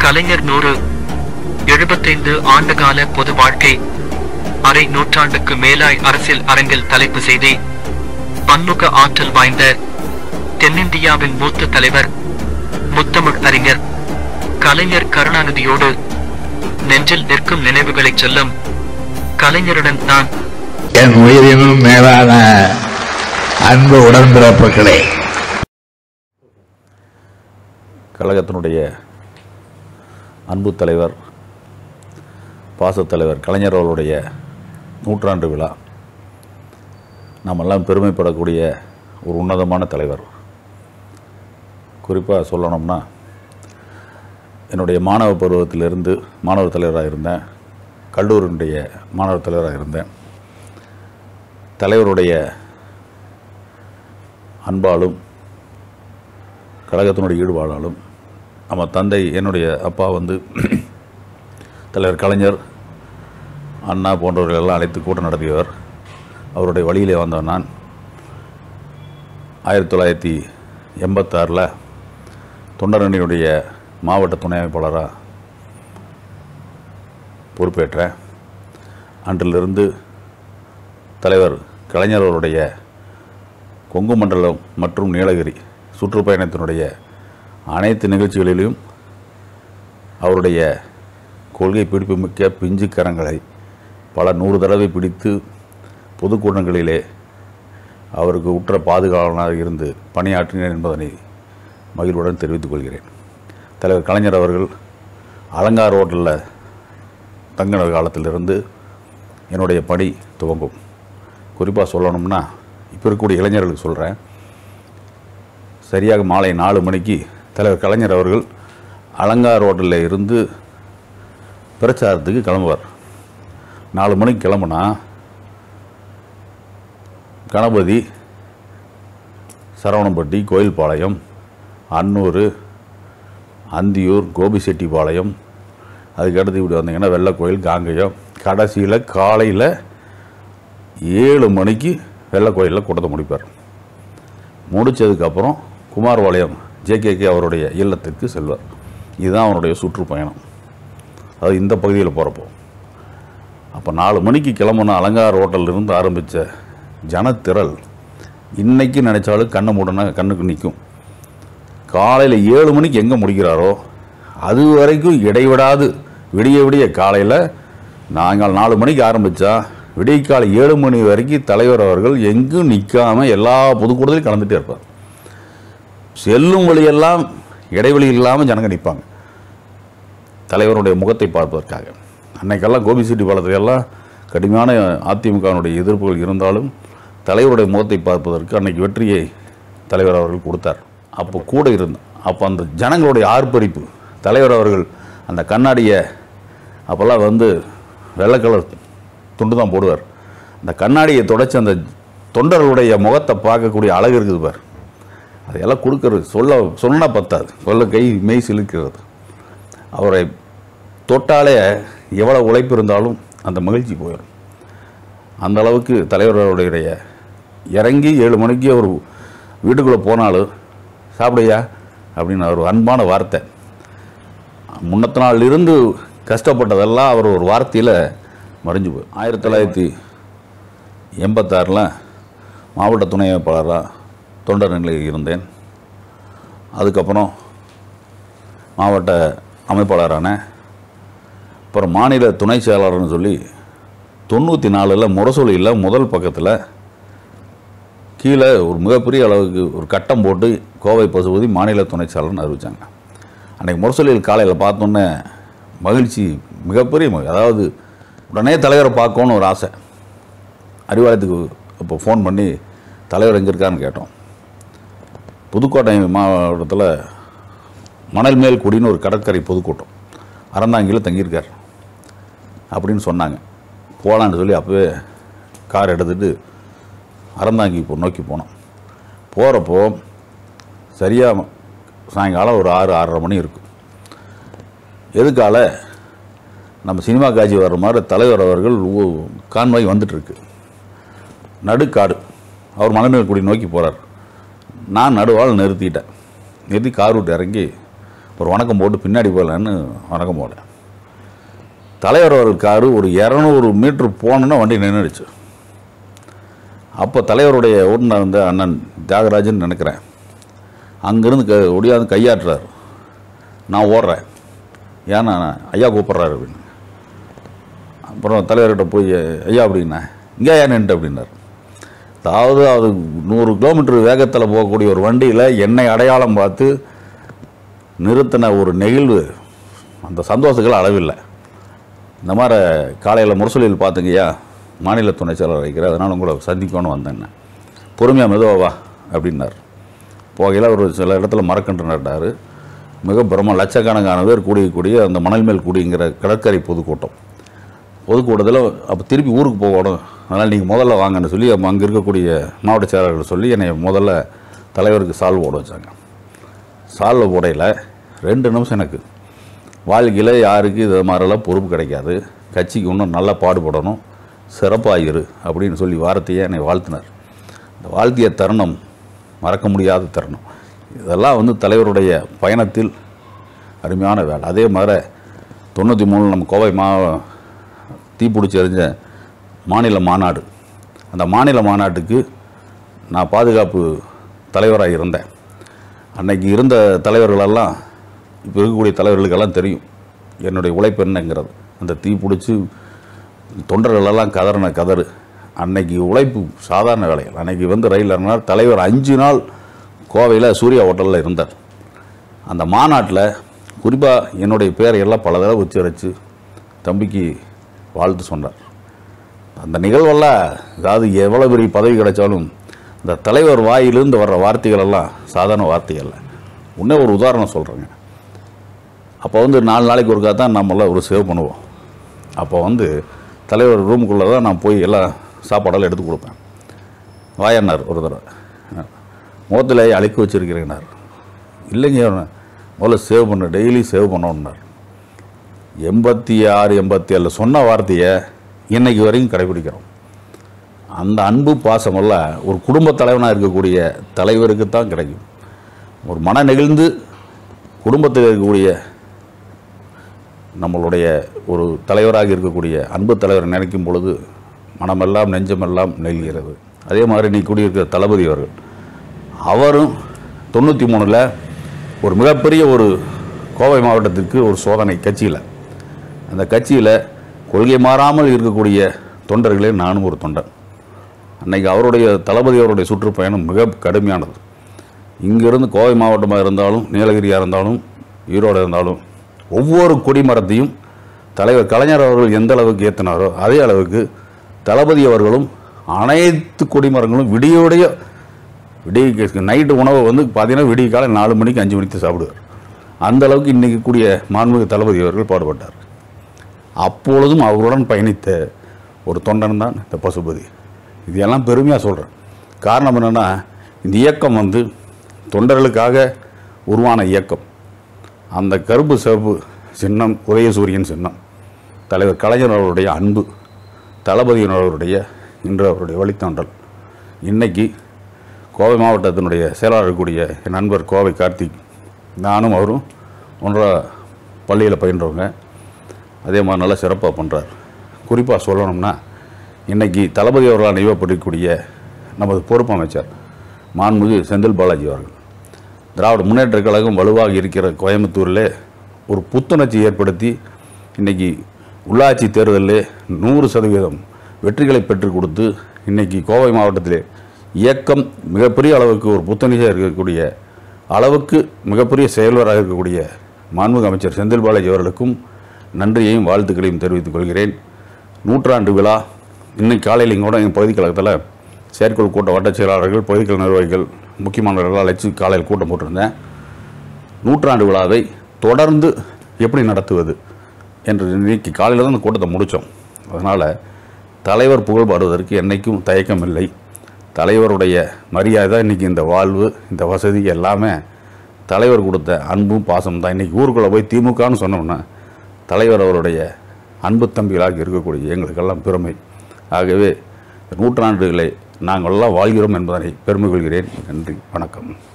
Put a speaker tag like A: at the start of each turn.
A: கலைஞர் நூறு எழுபத்தைந்து ஆண்டுகால பொது வாழ்க்கை அரை நூற்றாண்டுக்கு மேலாய் அரசியல் அரங்கில் தலைப்பு செய்தி பன்முக ஆற்றல் வாய்ந்த தென்னிந்தியாவின் மூத்த தலைவர் முத்தமிழ் அறிஞர் கலைஞர் கருணாநிதியோடு நெஞ்சில் நிற்கும் நினைவுகளைச் சொல்லும் கலைஞருடன் தான்
B: என் உயிரினும் மேலான அன்பு உடன்பிறப்புகளே
C: கழகத்தினுடைய அன்பு தலைவர் பாசத்தலைவர் கலைஞர் அவர்களுடைய நூற்றாண்டு விழா நாமெல்லாம் பெருமைப்படக்கூடிய ஒரு உன்னதமான தலைவர் குறிப்பாக சொல்லணும்னா என்னுடைய மாணவ பருவத்திலிருந்து மாணவர் தலைவராக இருந்தேன் கல்லூரியினுடைய மாணவர் தலைவராக இருந்தேன் தலைவருடைய அன்பாலும் கழகத்தினுடைய ஈடுபாடாலும் நம்ம தந்தை என்னுடைய அப்பா வந்து தலைவர் கலைஞர் அண்ணா போன்றவர்கள் எல்லாம் அழைத்து கூட்டம் நடத்தியவர் அவருடைய வழியிலே வந்தவன் நான் ஆயிரத்தி தொள்ளாயிரத்தி எண்பத்தாறில் தொண்டரணியுடைய மாவட்ட துணை அமைப்பாளராக பொறுப்பேற்றேன் அன்றிலிருந்து தலைவர் கலைஞர் அவருடைய கொங்கு மண்டலம் மற்றும் நீலகிரி சுற்றுப்பயணத்தினுடைய அனைத்து நிகழ்ச்சிகளிலும் அவருடைய கொள்கை பிடிப்புமிக்க பிஞ்சு கரங்களை பல நூறு தடவை பிடித்து பொதுக்கூட்டங்களிலே அவருக்கு உற்ற பாதுகாவலனாக இருந்து பணியாற்றினேன் என்பதனை மகிழ்வுடன் தெரிவித்துக் கொள்கிறேன் தலைவர் கலைஞர் அவர்கள் அலங்கார் ஹோட்டலில் தங்கின காலத்திலிருந்து என்னுடைய பணி துவங்கும் குறிப்பாக சொல்லணும்னா இப்போ இருக்கக்கூடிய இளைஞர்களுக்கு சொல்கிறேன் சரியாக மாலை நாலு மணிக்கு தலைவர் கலைஞர் அவர்கள் அலங்கார் ஹோட்டலில் இருந்து பிரச்சாரத்துக்கு கிளம்புவார் நாலு மணிக்கு கிளம்புனா கணபதி சரவணம்பட்டி கோயில்பாளையம் அன்னூர் அந்தியூர் கோபிசெட்டிப்பாளையம் அதுக்கடுத்து இப்படி வந்தீங்கன்னா வெள்ளக்கோயில் காங்கயம் கடைசியில் காலையில் ஏழு மணிக்கு வெள்ளக்கோயிலில் கூட்டத்தை முடிப்பார் முடித்ததுக்கப்புறம் குமாரபாளையம் ஜேகேகே அவருடைய இல்லத்திற்கு செல்வார் இதுதான் அவருடைய சுற்றுப்பயணம் அது இந்த பகுதியில் போகிறப்போ அப்போ நாலு மணிக்கு கிளம்புன அலங்கார் ஹோட்டல்ல இருந்து ஆரம்பித்த ஜனத்திரள் இன்னைக்கு நினைச்சாலும் கண்ணை மூடனா கண்ணுக்கு நிற்கும் காலையில் ஏழு மணிக்கு எங்கே முடிக்கிறாரோ அது வரைக்கும் இடைவிடாது விடிய விடிய காலையில் நாங்கள் நாலு மணிக்கு ஆரம்பித்தா விடியற்காலை ஏழு மணி வரைக்கும் தலைவர் அவர்கள் எங்கும் நிற்காம எல்லா பொதுக்கூட்டத்திலும் கலந்துட்டே இருப்பார் செல்லும் வழியெல்லாம் இடைவெளி இல்லாமல் ஜனங்க நிற்பாங்க தலைவருடைய முகத்தை பார்ப்பதற்காக அன்னைக்கெல்லாம் கோபிசெட்டி பாலத்திலெல்லாம் கடுமையான அதிமுகவினுடைய எதிர்ப்புகள் இருந்தாலும் தலைவருடைய முகத்தை பார்ப்பதற்கு அன்னைக்கு வெற்றியை தலைவர் அவர்கள் கொடுத்தார் அப்போ கூட இருந்தோம் அப்போ அந்த ஜனங்களுடைய ஆர்ப்பரிப்பு தலைவர் அவர்கள் அந்த கண்ணாடியை அப்போல்லாம் வந்து வெள்ளை கலர் துண்டு தான் போடுவார் அந்த கண்ணாடியை தொடச்சி அந்த தொண்டர்களுடைய முகத்தை பார்க்கக்கூடிய அழகு இருக்குது பார் அதையெல்லாம் கொடுக்கறது சொல்ல சொன்னால் பத்தாது சொல்ல கை மெய் சிலுக்கிறது அவரை தொட்டாலே எவ்வளோ உழைப்பு இருந்தாலும் அந்த மகிழ்ச்சி போயிடும் அந்த அளவுக்கு தலைவர் அவருடைய இறங்கி ஏழு மணிக்கு அவர் வீட்டுக்குள்ளே போனாலும் சாப்பிடையா அப்படின்னு அவர் அன்பான வார்த்தை முன்னத்த நாள் இருந்து கஷ்டப்பட்டதெல்லாம் அவர் ஒரு வார்த்தையில் மறைஞ்சு போய் ஆயிரத்தி தொள்ளாயிரத்தி எண்பத்தாறில் மாவட்ட துணை அமைப்பாளராக தொண்டர் நிலையில் இருந்தேன் அதுக்கப்புறம் மாவட்ட அமைப்பாளரான அப்புறம் மாநில துணை செயலாளர்னு சொல்லி தொண்ணூற்றி நாலில் முரசொலியில் முதல் பக்கத்தில் கீழே ஒரு மிகப்பெரிய அளவுக்கு ஒரு கட்டம் போட்டு கோவை பசுபதி மாநில துணை செயலாளர்னு அறிவித்தாங்க அன்றைக்கி முரசொலியில் காலையில் பார்த்தோன்னே மகிழ்ச்சி மிகப்பெரிய மகிழ்ச்சி அதாவது உடனே தலைவரை பார்க்கணுன்னு ஒரு ஆசை அறிவாலயத்துக்கு இப்போ ஃபோன் பண்ணி தலைவர் எங்கே இருக்கான்னு கேட்டோம் புதுக்கோட்டை மாவட்டத்தில் மணல் மேல் குடின்னு ஒரு கடற்கரை பொதுக்கூட்டம் அறந்தாங்கியில் தங்கியிருக்கார் அப்படின்னு சொன்னாங்க போகலான்னு சொல்லி அப்போவே கார் எடுத்துட்டு அறந்தாங்கி இப்போ நோக்கி போனோம் போகிறப்போ சரியாக சாயங்காலம் ஒரு ஆறு ஆறரை மணி இருக்கும் எதுக்கால நம்ம சினிமா காட்சி வர்ற மாதிரி தலைவர் அவர்கள் ஊ- கான்வாய் வந்துட்டுருக்கு நடுக்காடு அவர் மலைமேல்குடி நோக்கி போகிறார் நான் நடுவால் நிறுத்திட்டேன் நிறுத்தி கார் விட்டு இறங்கி ஒரு வணக்கம் போட்டு பின்னாடி போகலான்னு வணக்கம் போடல தலைவர் அவர்கள் காரு ஒரு இரநூறு மீட்ரு போனோன்னா வண்டி நின்றுடுச்சு அப்போ தலைவருடைய ஓட்டுநர் வந்து அண்ணன் தியாகராஜன் நினைக்கிறேன் அங்கேருந்து க ஒடியாந்து கையாட்டுறாரு நான் ஓடுறேன் ஏன்னா ஐயா கூப்பிட்றாரு அப்படின்னு அப்புறம் தலைவர்கிட்ட போய் ஐயா அப்படின்னா இங்கே ஏன் நின்று அப்படின்னார் அதாவது அது நூறு கிலோமீட்டர் வேகத்தில் போகக்கூடிய ஒரு வண்டியில் என்னை அடையாளம் பார்த்து நிறுத்தின ஒரு நெகிழ்வு அந்த சந்தோஷங்கள் அளவில்லை இந்த மாதிரி காலையில் முரசொலியில் பார்த்துங்கய்யா மாநில துணை செயலர் வைக்கிறேன் அதனால் உங்களை சந்திக்கணும்னு வந்தேன் பொறுமையாக மெதுவா வா அப்படின்னார் போகையில் ஒரு சில இடத்துல மரக்கன்று நட்டார் மிக பிரம்ம லட்சக்கணக்கான பேர் கூடிய கூடிய அந்த மணல் மேல் குடிங்கிற கடற்கரை பொதுக்கூட்டம் பொதுக்கூட்டத்தில் அப்போ திருப்பி ஊருக்கு போகணும் அதனால் நீங்கள் முதல்ல வாங்கன்னு சொல்லி அப்போ அங்கே இருக்கக்கூடிய மாவட்ட செயலாளர்கள் சொல்லி என்னை முதல்ல தலைவருக்கு சால்வ் போட வச்சாங்க சால்வை போடையில் ரெண்டு நிமிஷம் எனக்கு வாழ்க்கையில் யாருக்கு இது மாதிரிலாம் பொறுப்பு கிடைக்காது கட்சிக்கு இன்னும் நல்லா பாடுபடணும் சிறப்பாக இரு அப்படின்னு சொல்லி வார்த்தையை என்னை வாழ்த்தினார் இந்த வாழ்த்திய தருணம் மறக்க முடியாத தருணம் இதெல்லாம் வந்து தலைவருடைய பயணத்தில் அருமையான வேலை அதே மாதிரி தொண்ணூற்றி மூணு நம்ம கோவை மா தீப்பிடிச்சி எறிஞ்ச மாநில மாநாடு அந்த மாநில மாநாட்டுக்கு நான் பாதுகாப்பு தலைவராக இருந்தேன் அன்னைக்கு இருந்த தலைவர்களெல்லாம் இப்போ இருக்கக்கூடிய தலைவர்களுக்கெல்லாம் தெரியும் என்னுடைய உழைப்பு என்னங்கிறது அந்த தீ பிடிச்சி தொண்டர்களெல்லாம் கதறின கதறு அன்னைக்கு உழைப்பு சாதாரண வேலைகள் அன்னைக்கு வந்து ரயில் இறங்கினார் தலைவர் அஞ்சு நாள் கோவையில் சூர்யா ஹோட்டலில் இருந்தார் அந்த மாநாட்டில் குறிப்பாக என்னுடைய பேரை எல்லாம் பல தடவை உச்சரித்து தம்பிக்கு வாழ்த்து சொன்னார் அந்த நிகழ்வெல்லாம் அதாவது எவ்வளோ பெரிய பதவி கிடைச்சாலும் இந்த தலைவர் வாயிலிருந்து வர்ற வார்த்தைகள் எல்லாம் சாதாரண வார்த்தைகள் இல்லை இன்னே ஒரு உதாரணம் சொல்கிறேங்க அப்போ வந்து நாலு நாளைக்கு ஒருக்கா தான் நம்மளாம் ஒரு சேவ் பண்ணுவோம் அப்போ வந்து தலைவர் ரூமுக்குள்ளே தான் நான் போய் எல்லா சாப்பாடெல்லாம் எடுத்து கொடுப்பேன் வாயன்னார் ஒரு தடவை முகத்தில் அழைக்க வச்சுருக்கிறேன்னார் இல்லைங்க முதல்ல சேவ் பண்ண டெய்லி சேவ் பண்ணணுன்னார் எண்பத்தி ஆறு எண்பத்தி ஏழில் சொன்ன வார்த்தையை இன்னைக்கு வரைக்கும் கடைபிடிக்கிறோம் அந்த அன்பு பாசமெல்லாம் ஒரு குடும்ப தலைவனாக இருக்கக்கூடிய தலைவருக்கு தான் கிடைக்கும் ஒரு மன நெகிழ்ந்து குடும்பத்தில் இருக்கக்கூடிய நம்மளுடைய ஒரு தலைவராக இருக்கக்கூடிய அன்பு தலைவரை நினைக்கும் பொழுது மனமெல்லாம் நெஞ்சமெல்லாம் நெல்கிறது அதே மாதிரி நீ கூடியிருக்கிற தளபதி அவர்கள் அவரும் தொண்ணூற்றி மூணில் ஒரு மிகப்பெரிய ஒரு கோவை மாவட்டத்திற்கு ஒரு சோதனை கட்சியில் அந்த கட்சியில் கொள்கை மாறாமல் இருக்கக்கூடிய தொண்டர்களே நானும் ஒரு தொண்டன் அன்னைக்கு அவருடைய தளபதி அவருடைய சுற்றுப்பயணம் மிக கடுமையானது இங்கிருந்து கோவை மாவட்டமாக இருந்தாலும் நீலகிரியாக இருந்தாலும் ஈரோடு இருந்தாலும் ஒவ்வொரு கொடிமரத்தையும் தலைவர் கலைஞர் அவர்கள் எந்த அளவுக்கு ஏற்றினாரோ அதே அளவுக்கு தளபதி அவர்களும் அனைத்து கொடிமரங்களும் விடிய விடிய விடிய நைட்டு உணவை வந்து பார்த்தீங்கன்னா விடிய காலை நாலு மணிக்கு அஞ்சு மணிக்கு சாப்பிடுவார் அந்த அளவுக்கு இன்றைக்கி கூடிய மாண்புமிகு தளபதி அவர்கள் பாடுபட்டார் அப்பொழுதும் அவருடன் பயணித்த ஒரு தொண்டன் தான் இந்த பசுபதி இது எல்லாம் பெருமையாக சொல்கிறேன் காரணம் என்னென்னா இந்த இயக்கம் வந்து தொண்டர்களுக்காக உருவான இயக்கம் அந்த கருப்பு சிவப்பு சின்னம் உதயசூரியன் சின்னம் தலைவர் கலைஞர் அவருடைய அன்பு தளபதியின் அவருடைய இன்று அவருடைய வழித்தோன்றல் இன்னைக்கு கோவை மாவட்டத்தினுடைய செயலாளர் கூடிய என் நண்பர் கோவை கார்த்திக் நானும் அவரும் ஒன்றா பள்ளியில் பயின்றவங்க அதே மாதிரி நல்லா சிறப்பாக பண்ணுறார் குறிப்பாக சொல்லணும்னா இன்னைக்கு தளபதி அவர்களால் நிறுவப்படக்கூடிய நமது பொறுப்பு அமைச்சர் மாண்புமிகு செந்தில் பாலாஜி அவர்கள் திராவிட முன்னேற்றக் கழகம் வலுவாக இருக்கிற கோயம்புத்தூரில் ஒரு புத்துணர்ச்சி ஏற்படுத்தி இன்னைக்கு உள்ளாட்சி தேர்தலில் நூறு சதவீதம் வெற்றிகளை பெற்றுக் கொடுத்து இன்னைக்கு கோவை மாவட்டத்திலே இயக்கம் மிகப்பெரிய அளவுக்கு ஒரு புத்துணர்ச்சியாக இருக்கக்கூடிய அளவுக்கு மிகப்பெரிய செயல்வராக இருக்கக்கூடிய மாண்புமிகு அமைச்சர் செந்தில் பாலாஜி அவர்களுக்கும் நன்றியையும் வாழ்த்துக்களையும் தெரிவித்துக் கொள்கிறேன் நூற்றாண்டு விழா இன்னைக்கு காலையில் இங்கே கூட எங்கள் பகுதி கழகத்தில் செயற்குழு கூட்ட வட்டச் செயலாளர்கள் பகுதிகள் நிர்வாகிகள் முக்கியமானவர்கள் அழைச்சி காலையில் கூட்டம் போட்டிருந்தேன் நூற்றாண்டு விழாவை தொடர்ந்து எப்படி நடத்துவது என்று இன்னைக்கு காலையில் தான் அந்த கூட்டத்தை முடித்தோம் அதனால் தலைவர் புகழ் பாடுவதற்கு என்றைக்கும் தயக்கம் இல்லை தலைவருடைய மரியாதை தான் இன்றைக்கி இந்த வாழ்வு இந்த வசதி எல்லாமே தலைவர் கொடுத்த அன்பும் பாசம் தான் இன்றைக்கி ஊருக்குள்ளே போய் திமுகன்னு சொன்னோம்னா தலைவர் அவருடைய அன்பு தம்பிகளாக இருக்கக்கூடிய எங்களுக்கெல்லாம் பெருமை ஆகவே நூற்றாண்டுகளை நாங்கள் எல்லாம் வாழ்கிறோம் என்பதனை பெருமை கொள்கிறேன் நன்றி வணக்கம்